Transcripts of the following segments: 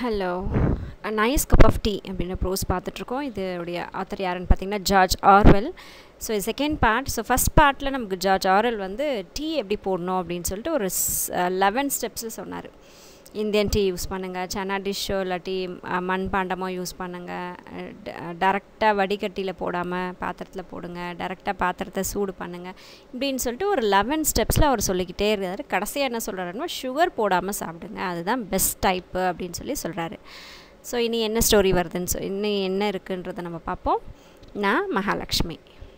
Hello nice cup of tea அப்படின்ற prose பார்த்துட்ருக்கோம் இதோடைய ஆத்தர் யாருன்னு பார்த்தீங்கன்னா ஜார்ஜ் ஆர்வெல் ஸோ இது செகண்ட் பார்ட் ஸோ ஃபஸ்ட் பார்ட்டில் நமக்கு ஜார்ஜ் ஆர்வெல் வந்து டீ எப்படி போடணும் அப்படின்னு சொல்லிட்டு ஒரு லெவன் ஸ்டெப்ஸில் சொன்னார் இந்தியன் டீ யூஸ் பண்ணுங்கள் சனா டிஷ்ஷோ இல்லாட்டி மண் பாண்டமோ யூஸ் பண்ணுங்கள் டேரெக்டாக வடிகட்டியில் போடாமல் பாத்திரத்தில் போடுங்க டேரெக்டாக பாத்திரத்தை சூடு பண்ணுங்கள் இப்படின்னு சொல்லிட்டு ஒரு லெவன் ஸ்டெப்ஸில் அவர் சொல்லிக்கிட்டே இருக்கார் கடைசியாக என்ன சொல்கிறாருன்னா சுகர் போடாமல் சாப்பிடுங்க அதுதான் பெஸ்ட் டைப்பு அப்படின்னு சொல்லி சொல்கிறாரு ஸோ இனி என்ன ஸ்டோரி வருதுன்னு சொல் இன்னும் என்ன இருக்குன்றதை நம்ம பார்ப்போம் நான் Mahalakshmi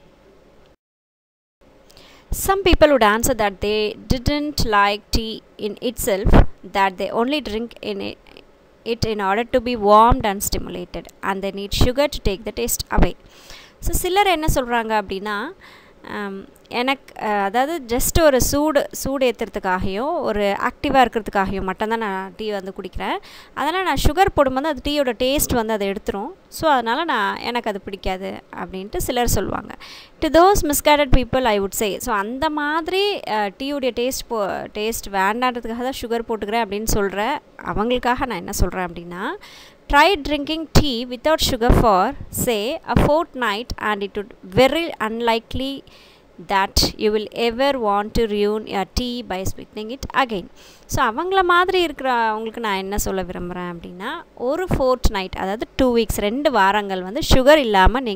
Some people would answer that they didn't like tea in itself, that they only drink in it, it in order to be warmed and stimulated, and they need sugar to take the taste away. So சிலர் என்ன சொல்கிறாங்க அப்படின்னா எனக்கு அதாவது just ஒரு சூடு சூடு ஏற்றுறதுக்காகையும் ஒரு ஆக்டிவாக இருக்கிறதுக்காகையும் மட்டும்தான் நான் டீ வந்து குடிக்கிறேன் அதனால் நான் சுகர் போடும்போது அது டீயோட டேஸ்ட் வந்து அதை எடுத்துரும் ஸோ அதனால் நான் எனக்கு அது பிடிக்காது அப்படின்ட்டு சிலர் சொல்லுவாங்க to those misguided people I would say so அந்த மாதிரி டீயோடைய டேஸ்ட் போ டேஸ்ட் வேண்டான்றதுக்காக தான் சுகர் போட்டுக்கிறேன் அப்படின்னு சொல்கிற அவங்களுக்காக நான் என்ன சொல்கிறேன் அப்படின்னா try drinking tea without sugar for say a fortnight and it would very unlikely that you will ever want to ruin your tea by sweetening it again so அவங்கள மாதிரி இருக்கிற அவங்களுக்கு நான் என்ன சொல்ல விரும்புகிறேன் அப்படின்னா ஒரு ஃபோர்ட் நைட் அதாவது டூ வீக்ஸ் ரெண்டு வாரங்கள் வந்து சுகர் இல்லாமல்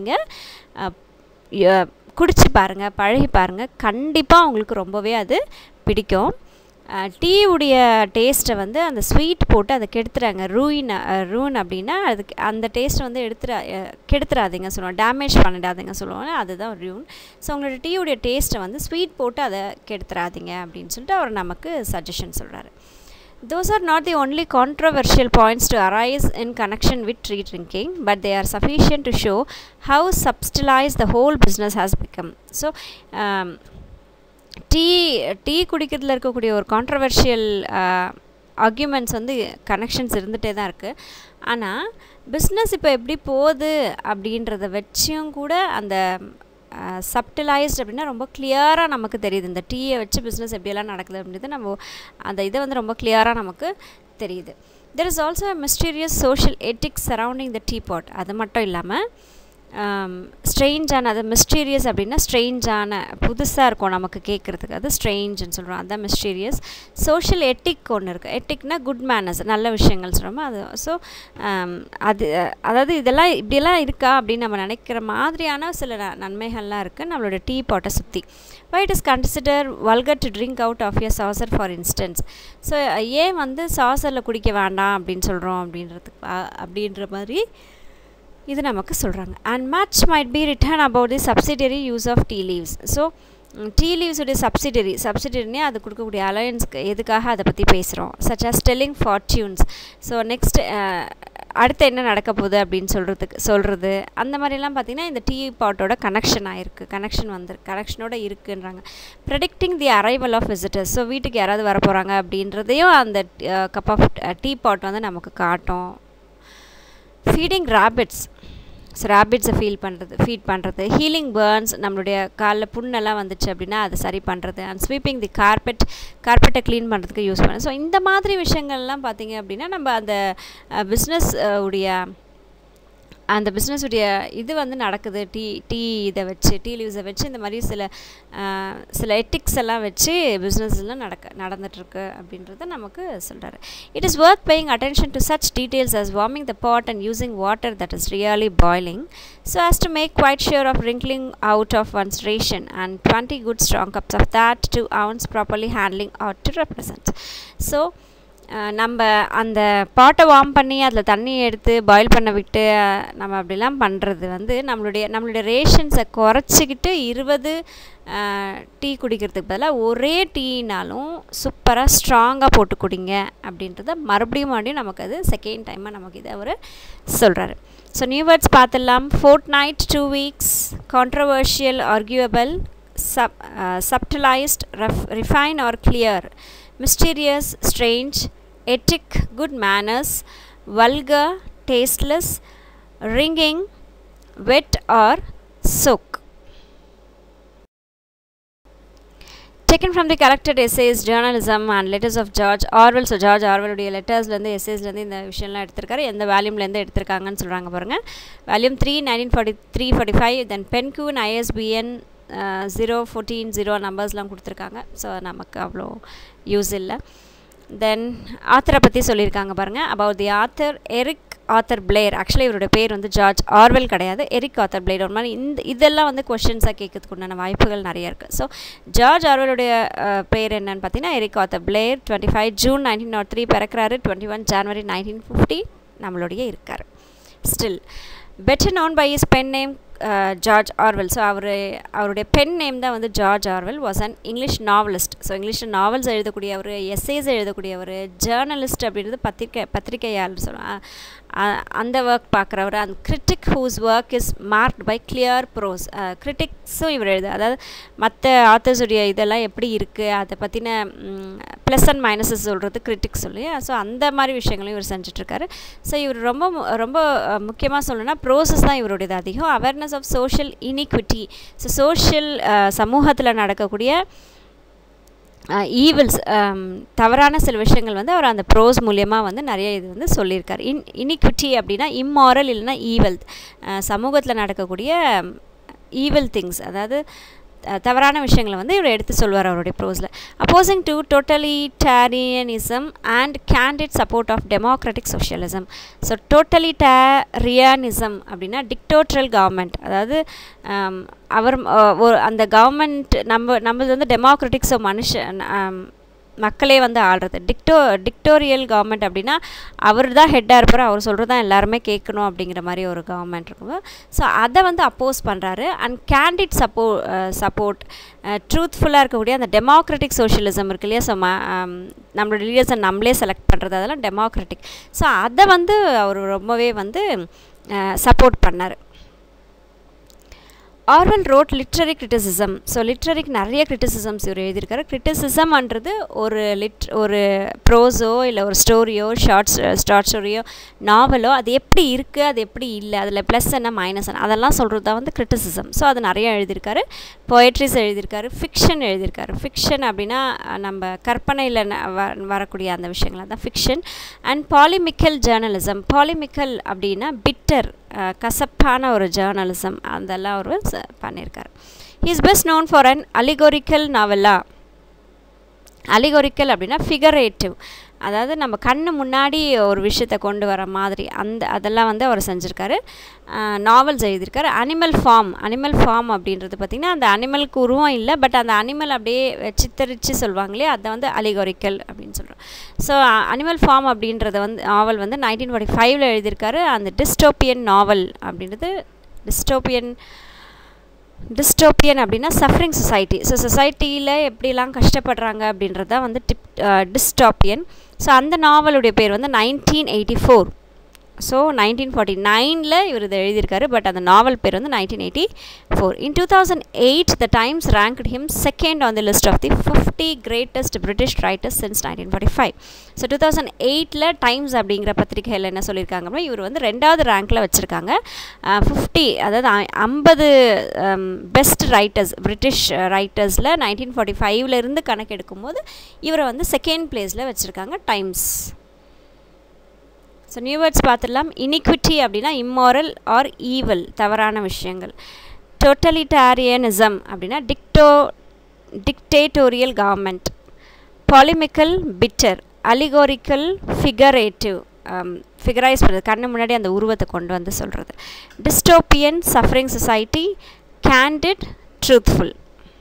நீங்கள் குடிச்சு பாருங்கள் பழகி பாருங்கள் கண்டிப்பாக உங்களுக்கு ரொம்பவே அது பிடிக்கும் டீயுடைய டேஸ்ட்டை வந்து அந்த ஸ்வீட் போட்டு அதை கெடுத்துறாங்க ரூயின் ரூன் அப்படின்னா அதுக்கு அந்த டேஸ்ட்டை வந்து எடுத்துட கெடுத்துறாதீங்க சொல்லுவோம் டேமேஜ் பண்ணிடாதீங்க சொல்லுவோம் அதுதான் ரூன் ஸோ உங்களோட டீயுடைய டேஸ்ட்டை வந்து ஸ்வீட் போட்டு அதை கெடுத்துறாதீங்க அப்படின்னு சொல்லிட்டு அவர் நமக்கு சஜஷன் சொல்கிறாரு Those are not the only controversial points to arise in connection with tea drinking, but they are sufficient to show how subsidized the whole business has become. So, um, tea tea குடிக்கிறதுல இருக்கக்கூடிய ஒரு controversial arguments வந்து connections இருந்துகிட்டே தான் இருக்குது ஆனால் business இப்போ எப்படி போகுது அப்படின்றத வச்சும் கூட அந்த சப்டிலைஸ்ட் அப்படின்னா ரொம்ப கிளியராக நமக்கு தெரியுது இந்த டீயை வச்சு பிஸ்னஸ் எப்படியெல்லாம் நடக்குது அப்படின்றது நம்ம அந்த இதை வந்து ரொம்ப கிளியராக நமக்கு தெரியுது there is also mysterious social ethics surrounding the teapot அது மட்டும் இல்லாமல் ஸ்ட்ரெயின்ஜான அது மிஸ்டீரியஸ் அப்படின்னா ஸ்ட்ரெயின்ஜான புதுசாக இருக்கும் நமக்கு கேட்குறதுக்கு அது ஸ்ட்ரெயின்ஜ்னு சொல்கிறோம் அதுதான் மிஸ்டீரியஸ் சோஷியல் எட்டிக் ஒன்று இருக்குது எட்டிக்னா குட் மேனர்ஸ் நல்ல விஷயங்கள் சொல்கிறோமோ அது ஸோ அது அதாவது இதெல்லாம் இப்படியெல்லாம் இருக்கா அப்படின்னு நம்ம நினைக்கிற மாதிரியான சில நன்மைகள்லாம் இருக்குது நம்மளோட டீ பாட்டை சுற்றி why it is consider vulgar to drink out of your saucer for instance so ஏன் வந்து சாசரில் குடிக்க வேண்டாம் அப்படின்னு சொல்கிறோம் அப்படின்றதுக்கு அப்படின்ற மாதிரி இது நமக்கு சொல்கிறாங்க and much might be written about the subsidiary use of tea leaves so tea லீவ்ஸுடைய சப்சிடரி சப்சிடரினே அது கொடுக்கக்கூடிய அலையன்ஸ்க்கு எதுக்காக அதை பற்றி பேசுகிறோம் such as telling fortunes so next அடுத்து என்ன நடக்க போகுது அப்படின்னு சொல்கிறதுக்கு சொல்கிறது அந்த மாதிரிலாம் பார்த்திங்கன்னா இந்த டீ பாட்டோட கனெக்ஷன் ஆகிருக்கு கனெக்ஷன் வந்து கனெக்ஷனோட இருக்குன்றாங்க predicting the arrival of visitors so வீட்டுக்கு யாராவது வர போகிறாங்க அப்படின்றதையும் அந்த கப் ஆஃப் டீ பாட் வந்து நமக்கு காட்டும் ஃபீடிங் ரேபிட்ஸ் ஸோ ரேபிட்ஸை ஃபீல் பண்ணுறது ஃபீட் பண்ணுறது ஹீலிங் பேர்ன்ஸ் நம்மளுடைய காலில் புண்ணெல்லாம் வந்துச்சு அப்படின்னா அதை சரி பண்ணுறது அண்ட் ஸ்வீப்பிங் தி கார்பெட் கார்பெட்டை க்ளீன் பண்ணுறதுக்கு யூஸ் பண்ணுறது ஸோ இந்த மாதிரி விஷயங்கள்லாம் பார்த்திங்க அப்படின்னா நம்ம அந்த பிஸ்னஸ் உடைய அந்த பிஸ்னஸுடைய இது வந்து நடக்குது டீ டீ இதை வச்சு டீ லீவ்ஸை வச்சு இந்த மாதிரி சில சில எட்டிக்ஸ் எல்லாம் வச்சு பிஸ்னஸ்லாம் நடக்க நடந்துகிட்ருக்கு அப்படின்றத நமக்கு சொல்கிறாரு it is worth paying attention to such details as warming the pot and using water that is really boiling so as to make quite sure of ரிங்க்லிங் out of one's ration and twenty good strong cups of that two ounce properly handling out to represent so நம்ம அந்த பாட்டை warm பண்ணி அதில் தண்ணி எடுத்து boil பண்ண விட்டு நம்ம அப்படிலாம் பண்ணுறது வந்து நம்மளுடைய நம்மளுடைய ரேஷன்ஸை குறைச்சிக்கிட்டு இருபது டீ குடிக்கிறதுக்கு பதிலாக ஒரே டீனாலும் சூப்பராக ஸ்ட்ராங்காக போட்டு குடிங்க அப்படின்றத மறுபடியும் மறுபடியும் நமக்கு அது செகண்ட் டைமாக நமக்கு இதை அவர் சொல்கிறாரு ஸோ நியூ வேர்ட்ஸ் பார்த்துடலாம் fortnight two weeks controversial arguable sub subtilized rough refine or clear mysterious, strange, ethic, good manners, vulgar, tasteless, ringing, wet or soak. taken from the collected essays journalism and letters of george orwell so George ஆர்வலுடைய லெட்டர்ஸ்லேருந்து எஸ்ஏஸ்லேருந்து இந்த விஷயம்லாம் எடுத்திருக்காரு எந்த வேல்யூம்லேருந்து எடுத்திருக்காங்கன்னு சொல்கிறாங்க பாருங்கள் volume three nineteen forty three forty five then Penguin ISBN zero fourteen zero நம்பர்ஸ்லாம் கொடுத்துருக்காங்க ஸோ நமக்கு அவ்வளோ யூஸ் இல்லை தென் ஆத்தரை பற்றி சொல்லியிருக்காங்க பாருங்கள் about the author Eric Arthur Blair actually இவருடைய பேர் வந்து ஜார்ஜ் ஆர்வெல் கிடையாது எரிக் ஆத்தர் பிளேயர் ஒரு மாதிரி இந்த இதெல்லாம் வந்து கொஷின்ஸாக கேட்கறதுக்கு உண்டான வாய்ப்புகள் நிறைய இருக்குது ஸோ ஜார்ஜ் ஆர்வலுடைய பேர் என்னன்னு பார்த்தீங்கன்னா Eric Arthur Blair twenty five June nineteen nought three பிறக்கிறாரு twenty one January nineteen fifty நம்மளுடைய இருக்கார் still better known by his pen name George Orwell so அவர் அவருடைய பென் நேம் தான் வந்து George Orwell was an English novelist so இங்கிலீஷில் novels எழுதக்கூடியவர் essays எழுதக்கூடியவர் ஜேர்னலிஸ்ட் அப்படின்றது பத்திரிக்கை பத்திரிகையாளர் சொல்லலாம் அந்த ஒர்க் பார்க்குறவர் அந்த critic whose work is marked by clear prose கிரிட்டிக்ஸும் இவர் எழுது அதாவது மற்ற ஆத்தர்ஸுடைய இதெல்லாம் எப்படி இருக்குது அதை பற்றின ப்ளஸ் அண்ட் மைனஸஸ் சொல்கிறது கிரிட்டிக்ஸ் சொல்லி ஸோ அந்த மாதிரி விஷயங்களையும் இவர் செஞ்சிட்ருக்காரு ஸோ இவர் ரொம்ப ரொம்ப முக்கியமாக சொல்லணும்னா ப்ரோசஸ் தான் இவருடையது அதிகம் awareness of social inequity so social சமூகத்தில் நடக்கக்கூடிய ஈவில்ஸ் தவறான சில விஷயங்கள் வந்து அவர் அந்த ப்ரோஸ் மூலியமாக வந்து நிறைய இது வந்து சொல்லியிருக்கார் இன் இனிக்விட்டி அப்படின்னா இம்மாரல் இல்லைன்னா ஈவல் சமூகத்தில் நடக்கக்கூடிய ஈவில் திங்ஸ் அதாவது தவறான விஷயங்களை வந்து இவர் எடுத்து சொல்வார் அவருடைய ப்ரோஸில் opposing to totalitarianism and candid support of democratic socialism so totalitarianism அப்படின்னா டிக்டோட்ரல் கவர்மெண்ட் அதாவது அவர் அந்த கவர்மெண்ட் நம்ம நம்மளது வந்து டெமோக்ராட்டிக் ஸோ மனுஷன் மக்களே வந்து ஆள்றது டிக்டோ டிக்டோரியல் கவர்மெண்ட் அப்படின்னா அவர் தான் ஹெட்டாக இருப்பார் அவர் சொல்கிறது தான் எல்லாருமே கேட்கணும் அப்படிங்கிற மாதிரி ஒரு கவர்மெண்ட் இருக்கும் ஸோ அதை வந்து அப்போஸ் பண்ணுறாரு அண்ட் கேண்டிட் சப்போ சப்போர்ட் ட்ரூத்ஃபுல்லாக இருக்கக்கூடிய அந்த டெமோக்ராட்டிக் சோஷியலிசம் இருக்கு இல்லையா ஸோ நம்மளோட லீடர்ஸை நம்மளே செலக்ட் பண்ணுறது அதெல்லாம் டெமோக்ராட்டிக் ஸோ அதை வந்து அவர் ரொம்பவே வந்து சப்போர்ட் பண்ணார் Orwell wrote literary criticism so லிட்ரரிக்கு நிறைய கிரிட்டிசிசம்ஸ் இவர் எழுதியிருக்காரு கிரிட்டிசிசம்ன்றது ஒரு லிட் ஒரு ப்ரோஸோ இல்லை ஒரு ஸ்டோரியோ ஷார்ட்ஸ் ஷார்ட் ஸ்டோரியோ நாவலோ அது எப்படி இருக்குது அது எப்படி இல்லை அதில் ப்ளஸ் என்ன மைனஸ் என்ன அதெல்லாம் சொல்கிறது தான் வந்து கிரிட்டிசிசம் ஸோ அது நிறைய எழுதியிருக்காரு பொயட்ரிஸ் எழுதியிருக்காரு ஃபிக்ஷன் எழுதியிருக்காரு ஃபிக்ஷன் அப்படின்னா நம்ம கற்பனையில் வரக்கூடிய அந்த விஷயங்கள் தான் fiction and polemical journalism polemical அப்படின்னா பிட்டர் கசப்பான ஒரு ஜேர்னலிசம் அதெல்லாம் அவர் பண்ணியிருக்காரு is best known for an allegorical நாவலா அலிகோரிக்கல் அப்படின்னா ஃபிகரேட்டிவ் அதாவது நம்ம கண்ணு முன்னாடி ஒரு விஷயத்தை கொண்டு வர மாதிரி அந்த அதெல்லாம் வந்து அவர் செஞ்சுருக்காரு நாவல்ஸ் எழுதியிருக்காரு அனிமல் ஃபார்ம் அனிமல் ஃபார்ம் அப்படின்றது பார்த்திங்கன்னா அந்த அனிமலுக்கு உருவம் இல்லை பட் அந்த அனிமல் அப்படியே சித்தரித்து சொல்லுவாங்களே அதை வந்து அலிகோரிக்கல் அப்படின்னு சொல்கிறோம் ஸோ அனிமல் ஃபார்ம் அப்படின்றத வந்து நாவல் வந்து நைன்டீன் ஃபார்ட்டி ஃபைவ்ல எழுதியிருக்காரு அந்த டிஸ்டோப்பியன் நாவல் அப்படின்றது டிஸ்டோப்பியன் டிஸ்டோப்பியன் அப்படின்னா சஃபரிங் சொசைட்டி ஸோ சொசைட்டியில் எப்படிலாம் கஷ்டப்படுறாங்க அப்படின்றது தான் வந்து டிப் டிஸ்டாப்பியன் ஸோ அந்த நாவலுடைய பேர் வந்து nineteen eighty four so nineteen forty நைனில் இவர் இதை எழுதியிருக்காரு பட் அந்த நாவல் பேர் வந்து nineteen eighty four in two thousand eight the Times ranked him second on the list of the fifty greatest British writers since nineteen forty five so two thousand எயிட்டில் Times அப்படிங்கிற பத்திரிகையில் என்ன சொல்லியிருக்காங்கன்னா இவர் வந்து ரெண்டாவது ரேங்க்கில் வச்சுருக்காங்க ஃபிஃப்டி அதாவது ஐம்பது பெஸ்ட் ரைட்டர்ஸ் பிரிட்டிஷ் ரைட்டர்ஸில் நைன்டீன் ஃபார்ட்டி ஃபைவ்லேருந்து கணக்கெடுக்கும் போது இவரை வந்து செகண்ட் பிளேஸில் வச்சுருக்காங்க டைம்ஸ் ஸோ நியூ வேர்ட்ஸ் பார்த்துடலாம் இனிக்விட்டி அப்படின்னா இம்மாரல் ஆர் ஈவல் தவறான விஷயங்கள் டோட்டலிட்டாரியனிசம் அப்படின்னா டிக்டோ dictatorial government polemical bitter allegorical figurative figurise பண்ணுறது கண்ணு முன்னாடி அந்த உருவத்தை கொண்டு வந்து சொல்கிறது dystopian suffering society candid truthful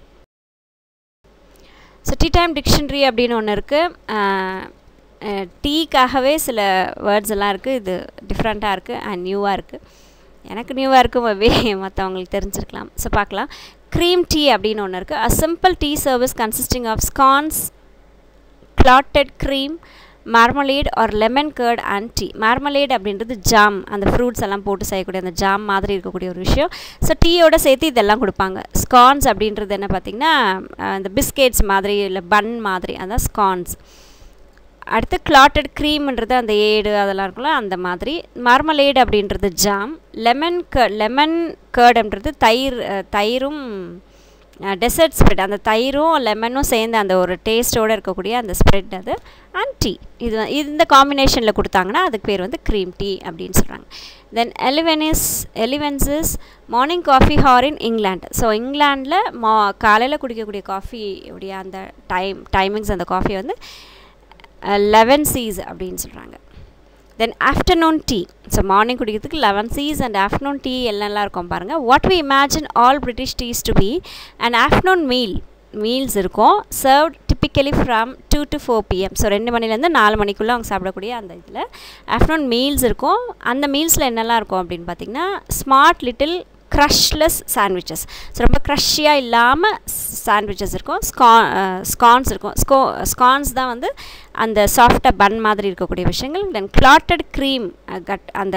so tea time dictionary அப்படின்னு ஒன்று இருக்குது டீக்காகவே சில வேர்ட்ஸ் எல்லாம் இருக்குது இது டிஃப்ரெண்ட்டாக இருக்குது அண்ட் நியூவாக இருக்குது எனக்கு நியூவாக இருக்கும் வே மற்றவங்களுக்கு தெரிஞ்சிருக்கலாம் ஸோ பார்க்கலாம் க்ரீம் டீ அப்படின்னு ஒன்று இருக்குது a simple tea service consisting of scones clotted cream marmalade or lemon curd and tea marmalade அப்படின்றது ஜாம் அந்த ஃப்ரூட்ஸ் எல்லாம் போட்டு செய்யக்கூடிய அந்த ஜாம் மாதிரி இருக்கக்கூடிய ஒரு விஷயம் ஸோ டீயோட சேர்த்து இதெல்லாம் கொடுப்பாங்க ஸ்கான்ஸ் அப்படின்றது என்ன பார்த்திங்கன்னா இந்த பிஸ்கெட்ஸ் மாதிரி இல்லை பன் மாதிரி அதான் ஸ்கான்ஸ் அடுத்து கிளாட்டட் க்ரீம்ன்றது அந்த ஏடு அதெல்லாம் இருக்கும்ல அந்த மாதிரி மார்மலேடு அப்படின்றது ஜாம் லெமன் க லெமன் கேர்டுன்றது தயிர் தயிரும் டெசர்ட் ஸ்ப்ரெட் அந்த தயிரும் லெமனும் சேர்ந்து அந்த ஒரு டேஸ்ட்டோடு இருக்கக்கூடிய அந்த ஸ்ப்ரெட் அது அண்ட் டீ இது வ- இந்த காம்பினேஷனில் கொடுத்தாங்கன்னா அதுக்கு பேர் வந்து க்ரீம் டீ அப்படின்னு சொல்கிறாங்க then elevenses elevenses morning coffee hour in England so இங்கிலாண்டில் மா காலையில் குடிக்கக்கூடிய காஃபி உடைய அந்த டைம் டைமிங்ஸ் அந்த காஃபி வந்து லெவன் சீஸ் அப்படின்னு சொல்கிறாங்க then afternoon tea so morning குடிக்கிறதுக்கு elevenses and afternoon tea எல்லாம் இருக்கும் பாருங்கள் what we imagine all British teas to be and afternoon meal meals இருக்கும் served typically from two to four PM so ரெண்டு மணிலேருந்து நாலு மணிக்குள்ளே அவங்க சாப்பிடக்கூடிய அந்த இதில் ஆஃப்டர்நூன் மீல்ஸ் இருக்கும் அந்த மீல்ஸில் என்னெல்லாம் இருக்கும் அப்படின்னு பார்த்தீங்கன்னா smart little crustless sandwiches so ரொம்ப க்ரஷ்ஷியாக இல்லாமல் சாண்ட்விச்சஸ் இருக்கும் ஸ்கா ஸ்கான்ஸ் இருக்கும் ஸ்கோ ஸ்கான்ஸ் தான் வந்து அந்த சாஃப்டாக பன் மாதிரி இருக்கக்கூடிய விஷயங்கள் தென் கிளாட்டட் க்ரீம் கட் அந்த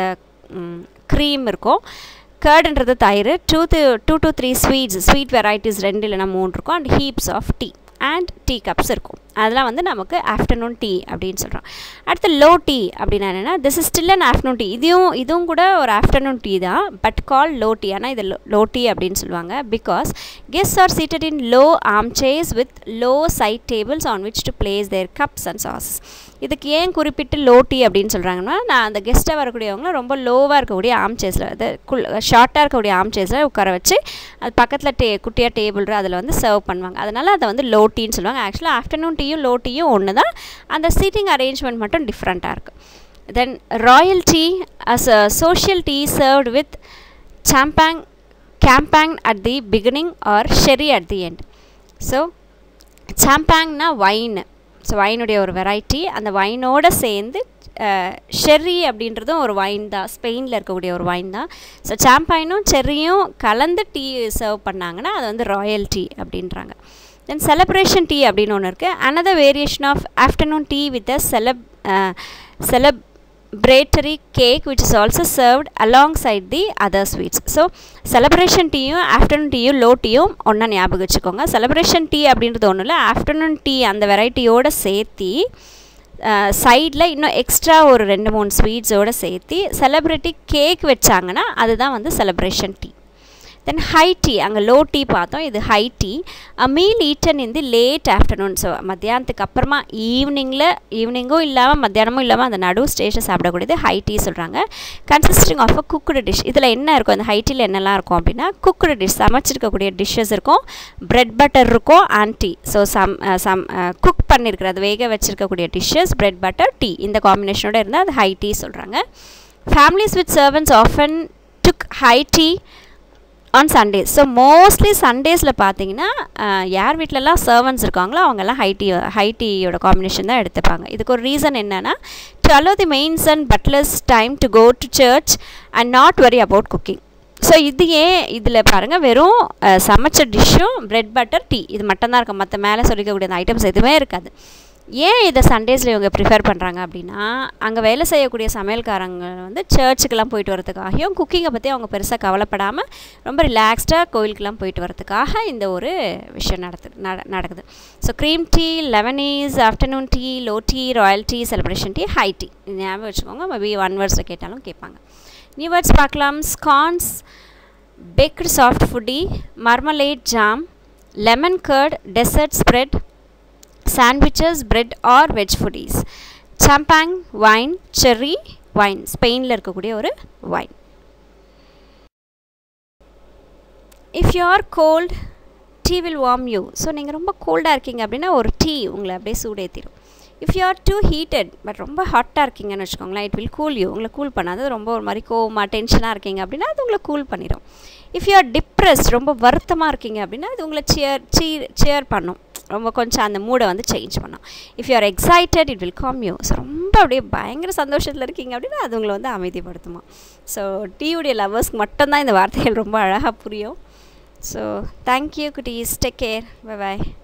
க்ரீம் இருக்கும் கர்டுன்றது தயிர் two two to three sweets sweet varieties ரெண்டு இல்லைனா மூணு இருக்கும் and heaps of tea and tea cups இருக்கும் அதெல்லாம் வந்து நமக்கு ஆஃப்டர்நூன் டீ அப்படின்னு சொல்கிறோம் அடுத்து லோ டீ அப்படின்னா என்னென்னா this is still an afternoon tea இதுவும் இதுவும் கூட ஒரு ஆஃப்டர்நூன் டீ தான் பட் கால் லோ டீ ஆனால் இது லோ டீ அப்படின்னு சொல்லுவாங்க because guest are seated in low arm chairs with low side tables on which to place their cups and சாசஸ் இதுக்கு ஏன் குறிப்பிட்டு லோ டீ அப்படின்னு சொல்கிறாங்கன்னா நான் அந்த கெஸ்ட்டாக வரக்கூடியவங்க ரொம்ப லோவாக இருக்கக்கூடிய ஆம் சேர்ஸில் அது குள் ஷார்ட்டாக இருக்கக்கூடிய ஆம் சேர்ஸில் உட்கார வச்சு அது பக்கத்தில் டே குட்டியாக டேபிள் அதில் வந்து சர்வ் பண்ணுவாங்க அதனால் அதை வந்து லோ டீன்னு சொல்லுவாங்க ஆக்சுவலாக ஆஃப்டர்நூன் டீயும் லோ டீயும் ஒன்று தான் அந்த சீட்டிங் அரேஞ்ச்மெண்ட் மட்டும் டிஃப்ரெண்ட்டாக இருக்குது then royal tea as a social tea served with champagne champagne at the beginning or sherry at the end so சாம்பேங்னா வைன் ஸோ வைனுடைய ஒரு வெரைட்டி அந்த வைனோடு சேர்ந்து ஷெர்ரி அப்படின்றதும் ஒரு வைன் தான் ஸ்பெயினில் இருக்கக்கூடிய ஒரு வைன் தான் ஸோ சாம்பைனும் செர்ரியும் கலந்து டீ சர்வ் பண்ணாங்கன்னா அது வந்து ராயல் டீ அப்படின்றாங்க தென் செலப்ரேஷன் டீ அப்படின்னு ஒன்று இருக்குது another variation of afternoon tea with a செலப் celebratory cake which is also served alongside the other sweets so celebration டீயும் ஆஃப்டர்நூன் டீயும் லோ டீயும் ஒன்றா ஞாபகம் வச்சுக்கோங்க செலப்ரேஷன் டீ அப்படின்றது ஒன்றும் இல்லை ஆஃப்டர்நூன் டீ அந்த வெரைட்டியோடு சேர்த்தி சைடில் இன்னும் எக்ஸ்ட்ரா ஒரு ரெண்டு மூணு ஸ்வீட்ஸோடு சேர்த்து செலிப்ரிட்டி கேக் வச்சாங்கன்னா அதுதான் வந்து celebration tea then high tea அங்கே லோ டீ பார்த்தோம் இது high tea a meal eaten in the late afternoon so மத்தியானத்துக்கு அப்புறமா ஈவினிங்கில் ஈவினிங்கும் இல்லாமல் மத்தியானமும் இல்லாமல் அந்த நடு ஸ்டேஜில் சாப்பிடக்கூடியது ஹை டீ சொல்கிறாங்க consisting of a cooked dish இதில் என்ன இருக்கும் அந்த ஹை டீயில் என்னெல்லாம் இருக்கும் அப்படின்னா குக்குடு டிஷ் சமைச்சிருக்கக்கூடிய டிஷ்ஷஸ் இருக்கும் பிரெட் பட்டர் இருக்கும் and tea so some some cook பண்ணியிருக்கிறது வேக வச்சிருக்கக்கூடிய டிஷ்ஷஸ் பிரெட் பட்டர் டீ இந்த காம்பினேஷனோட இருந்தால் அது ஹை டீ சொல்கிறாங்க families with servants often took high tea on Sundays so mostly சண்டேஸில் பார்த்தீங்கன்னா யார் வீட்டிலலாம் சர்வன்ஸ் இருக்காங்களோ அவங்கெல்லாம் ஹை டீ ஹை டீயோட காம்பினேஷன் தான் எடுத்துப்பாங்க இதுக்கு ஒரு ரீசன் என்னென்னா to allow the maids and butlers time to go to church and not worry about cooking so இது ஏன் இதில் பாருங்கள் வெறும் அஹ், சமைச்ச டிஷ்ஷும் பிரெட் பட்டர் டீ இது மட்டும்தான் இருக்கும் மற்ற மேலே சொல்லிக்கக்கூடிய அந்த ஐட்டம்ஸ் எதுவுமே இருக்காது ஏன் இதை சண்டேஸில் இவங்க ப்ரிஃபர் பண்ணுறாங்க அப்படின்னா அங்கே வேலை செய்யக்கூடிய சமையல்காரங்க வந்து சர்ச்சுக்கெல்லாம் போயிட்டு வரதுக்காகவும் குக்கிங்கை பற்றி அவங்க பெருசாக கவலைப்படாமல் ரொம்ப ரிலாக்ஸ்டாக கோயிலுக்கெல்லாம் போயிட்டு வரதுக்காக இந்த ஒரு விஷயம் நடத்து நட நடக்குது so cream tea elevenses afternoon tea low tea royal tea celebration tea high tea இது ஞாபகம் வச்சுக்கோங்க மேபி ஒன் வேர்ட்ஸில் கேட்டாலும் கேட்பாங்க நியூ வேர்ட்ஸ் பார்க்கலாம் scones baked soft fruity marmalade jam lemon curd dessert spread sandwiches bread or veg fruities champagne wine sherry wine ஸ்பெயினில் இருக்கக்கூடிய ஒரு wine if you are cold tea will warm you so நீங்கள் ரொம்ப கோல்டாக இருக்கீங்க அப்படின்னா ஒரு டீ உங்களை அப்படியே சூடேற்றிடும் if you are too heated but ரொம்ப ஹாட்டாக இருக்கீங்கன்னு வச்சுக்கோங்களேன் இட் வில் கூல் யூ உங்களை கூல் பண்ணாது ரொம்ப ஒரு மாதிரி கோவமாக டென்ஷனாக இருக்கீங்க அப்படின்னா அது உங்களை கூல் பண்ணிடும் இஃப் யூ ஆர் டிப்ரெஸ்ட் ரொம்ப வருத்தமாக இருக்கீங்க அப்படின்னா அது உங்களை சியர் சீர் சியர் பண்ணும் ரொம்ப கொஞ்சம் அந்த மூடை வந்து சேஞ்ச் பண்ணும் if you are excited it will calm you so ரொம்ப அப்படியே பயங்கர சந்தோஷத்தில் இருக்கீங்க அப்படின்னா அது உங்களை வந்து அமைதிப்படுத்துமா ஸோ டீயுடைய லவர்ஸ்க்கு மட்டும்தான் இந்த வார்த்தைகள் ரொம்ப அழகாக புரியும் ஸோ தேங்க்யூ குட்டீஸ் டேக் கேர் பை பாய்